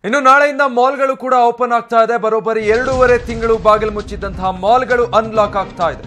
ಇನ್ನು ನಾಳೆಯಿಂದ ಮಾಲ್ಗಳು ಕೂಡ ಓಪನ್ ಆಗ್ತಾ ಇದೆ ಬರೋಬ್ಬರಿ ಎರಡೂವರೆ ತಿಂಗಳು ಬಾಗಿಲು ಮುಚ್ಚಿದ್ದಂತಹ ಮಾಲ್ಗಳು ಅನ್ಲಾಕ್ ಆಗ್ತಾ ಇದೆ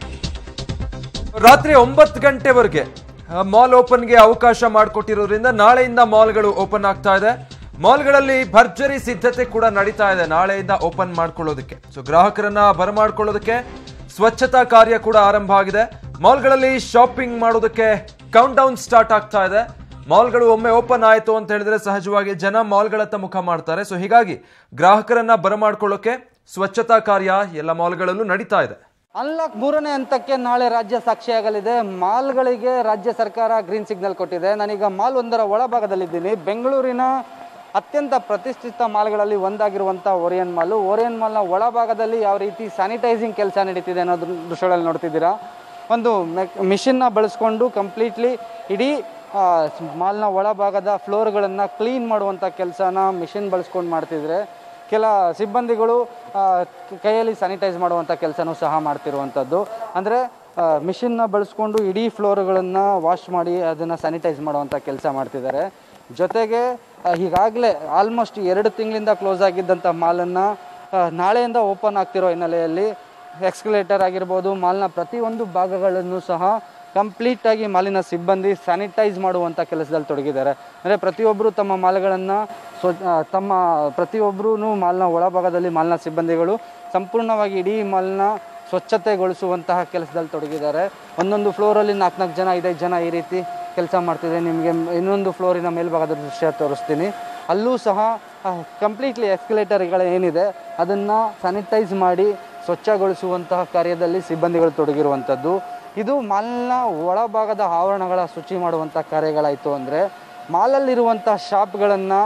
ರಾತ್ರಿ ಒಂಬತ್ತು ಗಂಟೆವರೆಗೆ ಆ, ಮಾಲ್ ಓಪನ್ಗೆ ಅವಕಾಶ ಮಾಡಿಕೊಟ್ಟಿರೋದ್ರಿಂದ ನಾಳೆಯಿಂದ ಮಾಲ್ಗಳು ಓಪನ್ ಆಗ್ತಾ ಇದೆ ಮಾಲ್ಗಳಲ್ಲಿ ಭರ್ಜರಿ ಸಿದ್ಧತೆ ಕೂಡ ನಡೀತಾ ಇದೆ ನಾಳೆಯಿಂದ ಓಪನ್ ಮಾಡ್ಕೊಳ್ಳೋದಕ್ಕೆ ಸೊ ಗ್ರಾಹಕರನ್ನ ಬರಮಾಡ್ಕೊಳ್ಳೋದಕ್ಕೆ ಸ್ವಚ್ಛತಾ ಕಾರ್ಯ ಕೂಡ ಆರಂಭ ಆಗಿದೆ ಮಾಲ್ಗಳಲ್ಲಿ ಶಾಪಿಂಗ್ ಮಾಡೋದಕ್ಕೆ ಕೌಂಟ್ ಡೌನ್ ಸ್ಟಾರ್ಟ್ ಆಗ್ತಾ ಇದೆ ಮಾಲ್ಗಳು ಒಮ್ಮೆ ಓಪನ್ ಆಯಿತು ಅಂತ ಹೇಳಿದ್ರೆ ಸಹಜವಾಗಿ ಜನ ಮಾಲ್ಗಳತ್ತ ಮುಖ ಮಾಡ್ತಾರೆ ಸೊ ಹೀಗಾಗಿ ಗ್ರಾಹಕರನ್ನ ಬರಮಾಡ್ಕೊಳ್ಳೋಕೆ ಸ್ವಚ್ಛತಾ ಕಾರ್ಯ ಎಲ್ಲ ಮಾಲ್ಗಳಲ್ಲೂ ನಡೀತಾ ಇದೆ ಅನ್ಲಾಕ್ ಮೂರನೇ ಹಂತಕ್ಕೆ ನಾಳೆ ರಾಜ್ಯ ಸಾಕ್ಷಿಯಾಗಲಿದೆ ಮಾಲ್ಗಳಿಗೆ ರಾಜ್ಯ ಸರ್ಕಾರ ಗ್ರೀನ್ ಸಿಗ್ನಲ್ ಕೊಟ್ಟಿದೆ ನಾನೀಗ ಮಾಲ್ ಒಂದರ ಒಳಭಾಗದಲ್ಲಿದ್ದೀನಿ ಬೆಂಗಳೂರಿನ ಅತ್ಯಂತ ಪ್ರತಿಷ್ಠಿತ ಮಾಲ್ಗಳಲ್ಲಿ ಒಂದಾಗಿರುವಂಥ ಓರಿಯನ್ ಮಾಲು ಓರಿಯನ್ ಮಾಲ್ನ ಒಳಭಾಗದಲ್ಲಿ ಯಾವ ರೀತಿ ಸ್ಯಾನಿಟೈಸಿಂಗ್ ಕೆಲಸ ನಡೀತಿದೆ ಅನ್ನೋದ್ರ ದೃಶ್ಯಗಳಲ್ಲಿ ನೋಡ್ತಿದ್ದೀರಾ ಒಂದು ಮಿಷಿನ್ನ ಬಳಸ್ಕೊಂಡು ಕಂಪ್ಲೀಟ್ಲಿ ಇಡೀ ಆ, ಮಾಲ್ನ ಒಳಭಾಗದ ಫ್ಲೋರ್ಗಳನ್ನು ಕ್ಲೀನ್ ಮಾಡುವಂಥ ಕೆಲಸನ ಮಿಷಿನ್ ಬಳಸ್ಕೊಂಡು ಮಾಡ್ತಿದ್ರೆ ಕೆಲ ಸಿಬ್ಬಂದಿಗಳು ಆ, ಕ- ಕೈಯಲ್ಲಿ ಸ್ಯಾನಿಟೈಸ್ ಮಾಡುವಂಥ ಕೆಲಸನೂ ಸಹ ಮಾಡ್ತಿರುವಂಥದ್ದು ಅಂದರೆ ಮಿಷಿನ್ನ ಬಳಸ್ಕೊಂಡು ಇಡೀ ಫ್ಲೋರ್ಗಳನ್ನು ವಾಶ್ ಮಾಡಿ ಅದನ್ನು ಸ್ಯಾನಿಟೈಸ್ ಮಾಡುವಂಥ ಕೆಲಸ ಮಾಡ್ತಿದ್ದಾರೆ ಜೊತೆಗೆ ಈಗಾಗಲೇ ಆಲ್ಮೋಸ್ಟ್ ಎರಡು ತಿಂಗಳಿಂದ ಕ್ಲೋಸ್ ಆಗಿದ್ದಂಥ ಮಾಲನ್ನು ನಾಳೆಯಿಂದ ಓಪನ್ ಆಗ್ತಿರೋ ಹಿನ್ನೆಲೆಯಲ್ಲಿ ಎಕ್ಸ್ಕಲೇಟರ್ ಆಗಿರ್ಬೋದು ಮಾಲ್ನ ಪ್ರತಿಯೊಂದು ಭಾಗಗಳನ್ನು ಸಹ ಕಂಪ್ಲೀಟಾಗಿ ಮಾಲಿನ ಸಿಬ್ಬಂದಿ ಸ್ಯಾನಿಟೈಸ್ ಮಾಡುವಂಥ ಕೆಲಸದಲ್ಲಿ ತೊಡಗಿದ್ದಾರೆ ಅಂದರೆ ಪ್ರತಿಯೊಬ್ಬರು ತಮ್ಮ ಮಾಲ್ಗಳನ್ನು ಸ್ವ ಆ, ತಮ್ಮ ಪ್ರತಿಯೊಬ್ಬರೂ ಮಾಲ್ನ ಒಳಭಾಗದಲ್ಲಿ ಮಾಲ್ನ ಸಿಬ್ಬಂದಿಗಳು ಸಂಪೂರ್ಣವಾಗಿ ಇಡೀ ಮಾಲ್ನ ಸ್ವಚ್ಛತೆಗೊಳಿಸುವಂತಹ ಕೆಲಸದಲ್ಲಿ ತೊಡಗಿದ್ದಾರೆ ಒಂದೊಂದು ಫ್ಲೋರಲ್ಲಿ ನಾಲ್ಕು ನಾಲ್ಕು ಜನ ಐದೈದು ಜನ ಈ ರೀತಿ ಕೆಲಸ ಮಾಡ್ತಿದೆ ನಿಮಗೆ ಇನ್ನೊಂದು ಫ್ಲೋರಿನ ಮೇಲ್ಭಾಗದ ದೃಶ್ಯ ತೋರಿಸ್ತೀನಿ ಅಲ್ಲೂ ಸಹ ಕಂಪ್ಲೀಟ್ಲಿ ಎಸ್ಕಲೇಟರ್ಗಳು ಏನಿದೆ ಅದನ್ನು ಸ್ಯಾನಿಟೈಸ್ ಮಾಡಿ ಸ್ವಚ್ಛಗೊಳಿಸುವಂತಹ ಕಾರ್ಯದಲ್ಲಿ ಸಿಬ್ಬಂದಿಗಳು ತೊಡಗಿರುವಂಥದ್ದು ಇದು ಮಾಲ್ನ ಒಳಭಾಗದ ಆವರಣಗಳ ಶುಚಿ ಮಾಡುವಂಥ ಕಾರ್ಯಗಳಾಯಿತು ಅಂದರೆ ಮಾಲಲ್ಲಿರುವಂಥ ಶಾಪ್ಗಳನ್ನು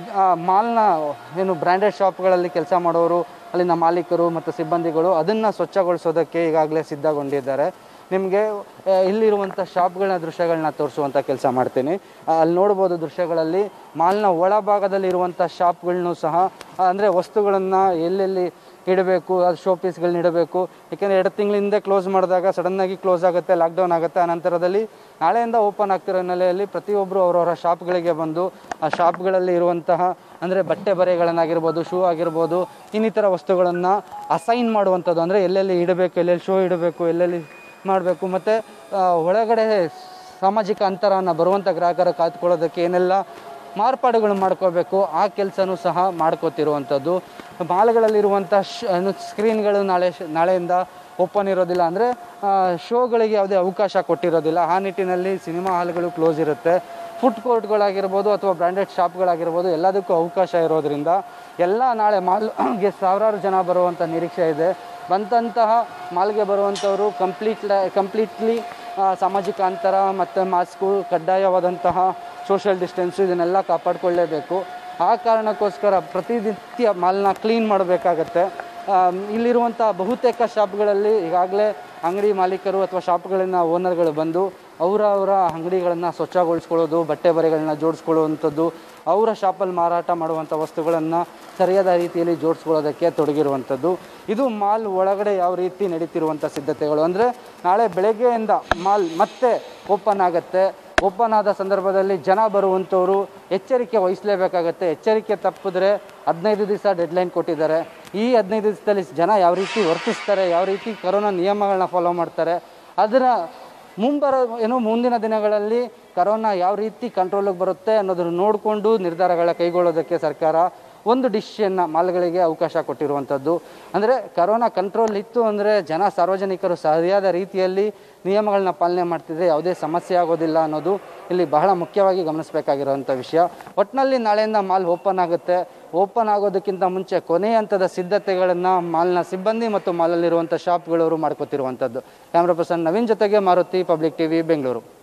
ಮಾಲ್ನ ಏನು ಬ್ರ್ಯಾಂಡೆಡ್ ಶಾಪ್ಗಳಲ್ಲಿ ಕೆಲಸ ಮಾಡೋರು ಅಲ್ಲಿನ ಮಾಲೀಕರು ಮತ್ತು ಸಿಬ್ಬಂದಿಗಳು ಅದನ್ನು ಸ್ವಚ್ಛಗೊಳಿಸೋದಕ್ಕೆ ಈಗಾಗಲೇ ಸಿದ್ಧಗೊಂಡಿದ್ದಾರೆ ನಿಮಗೆ ಆ, ಇಲ್ಲಿರುವಂಥ ಶಾಪ್ಗಳನ್ನ ದೃಶ್ಯಗಳನ್ನ ತೋರಿಸುವಂಥ ಕೆಲಸ ಮಾಡ್ತೀನಿ ಆ, ಅಲ್ಲಿ ನೋಡ್ಬೋದು ದೃಶ್ಯಗಳಲ್ಲಿ ಮಾಲ್ನ ಒಳಭಾಗದಲ್ಲಿರುವಂಥ ಶಾಪ್ಗಳನ್ನೂ ಸಹ ಅಂದರೆ ವಸ್ತುಗಳನ್ನು ಎಲ್ಲೆಲ್ಲಿ ಇಡಬೇಕು ಅದು ಶೋ ಪೀಸ್ಗಳನ್ನ ಇಡಬೇಕು ಯಾಕೆಂದರೆ ಎರಡು ತಿಂಗಳ ಹಿಂದೆ ಕ್ಲೋಸ್ ಮಾಡಿದಾಗ ಸಡನ್ನಾಗಿ ಕ್ಲೋಸ್ ಆಗುತ್ತೆ ಲಾಕ್ಡೌನ್ ಆಗುತ್ತೆ ಆ ನಂತರದಲ್ಲಿ ನಾಳೆಯಿಂದ ಓಪನ್ ಆಗ್ತಿರೋ ಹಿನ್ನೆಲೆಯಲ್ಲಿ ಪ್ರತಿಯೊಬ್ಬರು ಅವರವರ ಶಾಪ್ಗಳಿಗೆ ಬಂದು ಆ ಶಾಪ್ಗಳಲ್ಲಿ ಇರುವಂತಹ ಅಂದರೆ ಬಟ್ಟೆ ಬರೆಗಳನ್ನಾಗಿರ್ಬೋದು ಶೂ ಆಗಿರ್ಬೋದು ಇನ್ನಿತರ ವಸ್ತುಗಳನ್ನು ಅಸೈನ್ ಮಾಡುವಂಥದ್ದು ಅಂದರೆ ಎಲ್ಲೆಲ್ಲಿ ಇಡಬೇಕು ಎಲ್ಲೆಲ್ಲಿ ಶೋ ಇಡಬೇಕು ಎಲ್ಲೆಲ್ಲಿ ಮಾಡಬೇಕು ಮತ್ತು ಒಳಗಡೆ ಸಾಮಾಜಿಕ ಅಂತರವನ್ನು ಬರುವಂಥ ಗ್ರಾಹಕರ ಕಾತ್ಕೊಳ್ಳೋದಕ್ಕೆ ಏನೆಲ್ಲ ಮಾರ್ಪಾಡುಗಳು ಮಾಡ್ಕೋಬೇಕು ಆ ಕೆಲಸನೂ ಸಹ ಮಾಡ್ಕೋತಿರುವಂಥದ್ದು ಮಾಲ್ಗಳಲ್ಲಿರುವಂಥ ಶ ಏನು ಸ್ಕ್ರೀನ್ಗಳು ನಾಳೆ ಶ- ನಾಳೆಯಿಂದ ಓಪನ್ ಇರೋದಿಲ್ಲ ಅಂದರೆ ಶೋಗಳಿಗೆ ಯಾವುದೇ ಅವಕಾಶ ಕೊಟ್ಟಿರೋದಿಲ್ಲ ಆ ನಿಟ್ಟಿನಲ್ಲಿ ಸಿನಿಮಾ ಹಾಲ್ಗಳು ಕ್ಲೋಸ್ ಇರುತ್ತೆ ಫುಡ್ ಕೋರ್ಟ್ಗಳಾಗಿರ್ಬೋದು ಅಥವಾ ಬ್ರ್ಯಾಂಡೆಡ್ ಶಾಪ್ಗಳಾಗಿರ್ಬೋದು ಎಲ್ಲದಕ್ಕೂ ಅವಕಾಶ ಇರೋದ್ರಿಂದ ಎಲ್ಲ ನಾಳೆ ಮಾಲ್ಗೆ ಸಾವಿರಾರು ಜನ ಬರುವಂಥ ನಿರೀಕ್ಷೆ ಇದೆ ಬಂದಂತಹ ಮಾಲ್ಗೆ ಬರುವಂಥವರು ಕಂಪ್ಲೀಟ್ ಕಂಪ್ಲೀಟ್ಲಿ ಸಾಮಾಜಿಕ ಅಂತರ ಮತ್ತು ಮಾಸ್ಕು ಕಡ್ಡಾಯವಾದಂತಹ ಸೋಷಿಯಲ್ ಡಿಸ್ಟೆನ್ಸು ಇದನ್ನೆಲ್ಲ ಕಾಪಾಡಿಕೊಳ್ಳೇಬೇಕು ಆ ಕಾರಣಕ್ಕೋಸ್ಕರ ಪ್ರತಿನಿತ್ಯ ಮಾಲ್ನ ಕ್ಲೀನ್ ಮಾಡಬೇಕಾಗತ್ತೆ ಆಮ್, ಇಲ್ಲಿರುವಂಥ ಬಹುತೇಕ ಶಾಪ್ಗಳಲ್ಲಿ ಈಗಾಗಲೇ ಅಂಗಡಿ ಮಾಲೀಕರು ಅಥವಾ ಶಾಪ್ಗಳಿನ ಓನರ್ಗಳು ಬಂದು ಅವರ ಅವರ ಅಂಗಡಿಗಳನ್ನು ಸ್ವಚ್ಛಗೊಳಿಸ್ಕೊಳ್ಳೋದು ಬಟ್ಟೆ ಬರೆಗಳನ್ನ ಜೋಡಿಸ್ಕೊಳ್ಳುವಂಥದ್ದು ಅವರ ಶಾಪಲ್ಲಿ ಮಾರಾಟ ಮಾಡುವಂಥ ವಸ್ತುಗಳನ್ನು ಸರಿಯಾದ ರೀತಿಯಲ್ಲಿ ಜೋಡಿಸ್ಕೊಳ್ಳೋದಕ್ಕೆ ತೊಡಗಿರುವಂಥದ್ದು ಇದು ಮಾಲ್ ಒಳಗಡೆ ಯಾವ ರೀತಿ ನಡೀತಿರುವಂಥ ಸಿದ್ಧತೆಗಳು ಅಂದರೆ ನಾಳೆ ಬೆಳಗ್ಗೆಯಿಂದ ಮಾಲ್ ಮತ್ತೆ ಓಪನ್ ಆಗುತ್ತೆ ಓಪನ್ ಆದ ಸಂದರ್ಭದಲ್ಲಿ ಜನ ಬರುವಂಥವರು ಎಚ್ಚರಿಕೆ ವಹಿಸಲೇಬೇಕಾಗತ್ತೆ ಎಚ್ಚರಿಕೆ ತಪ್ಪಿದ್ರೆ ಹದಿನೈದು ದಿವಸ ಡೆಡ್ಲೈನ್ ಕೊಟ್ಟಿದ್ದಾರೆ ಈ ಹದಿನೈದು ದಿವಸದಲ್ಲಿ ಜನ ಯಾವ ರೀತಿ ವರ್ತಿಸ್ತಾರೆ ಯಾವ ರೀತಿ ಕರೋನಾ ನಿಯಮಗಳನ್ನ ಫಾಲೋ ಮಾಡ್ತಾರೆ ಅದರ ಮುಂಬರ ಏನು ಮುಂದಿನ ದಿನಗಳಲ್ಲಿ ಕರೋನಾ ಯಾವ ರೀತಿ ಕಂಟ್ರೋಲಿಗೆ ಬರುತ್ತೆ ಅನ್ನೋದನ್ನು ನೋಡಿಕೊಂಡು ನಿರ್ಧಾರಗಳ ಕೈಗೊಳ್ಳೋದಕ್ಕೆ ಸರ್ಕಾರ ಒಂದು ಡಿಸಿಷನ್ನ ಮಾಲ್ಗಳಿಗೆ ಅವಕಾಶ ಕೊಟ್ಟಿರುವಂಥದ್ದು ಅಂದರೆ ಕರೋನಾ ಕಂಟ್ರೋಲ್ ಇತ್ತು ಅಂದರೆ ಜನ ಸಾರ್ವಜನಿಕರು ಸರಿಯಾದ ರೀತಿಯಲ್ಲಿ ನಿಯಮಗಳನ್ನ ಪಾಲನೆ ಮಾಡ್ತಿದ್ರೆ ಯಾವುದೇ ಸಮಸ್ಯೆ ಆಗೋದಿಲ್ಲ ಅನ್ನೋದು ಇಲ್ಲಿ ಬಹಳ ಮುಖ್ಯವಾಗಿ ಗಮನಿಸಬೇಕಾಗಿರುವಂಥ ವಿಷಯ ಒಟ್ಟಿನಲ್ಲಿ ನಾಳೆಯಿಂದ ಮಾಲ್ ಓಪನ್ ಆಗುತ್ತೆ ಓಪನ್ ಆಗೋದಕ್ಕಿಂತ ಮುಂಚೆ ಕೊನೆಯ ಹಂತದ ಸಿದ್ಧತೆಗಳನ್ನು ಮಾಲ್ನ ಸಿಬ್ಬಂದಿ ಮತ್ತು ಮಾಲಲ್ಲಿರುವಂಥ ಶಾಪ್ಗಳವರು ಮಾಡ್ಕೋತಿರುವಂಥದ್ದು ಕ್ಯಾಮ್ರಾ ಪರ್ಸನ್ ನವೀನ್ ಜೊತೆಗೆ ಮಾರುತಿ ಪಬ್ಲಿಕ್ ಟಿವಿ ಬೆಂಗಳೂರು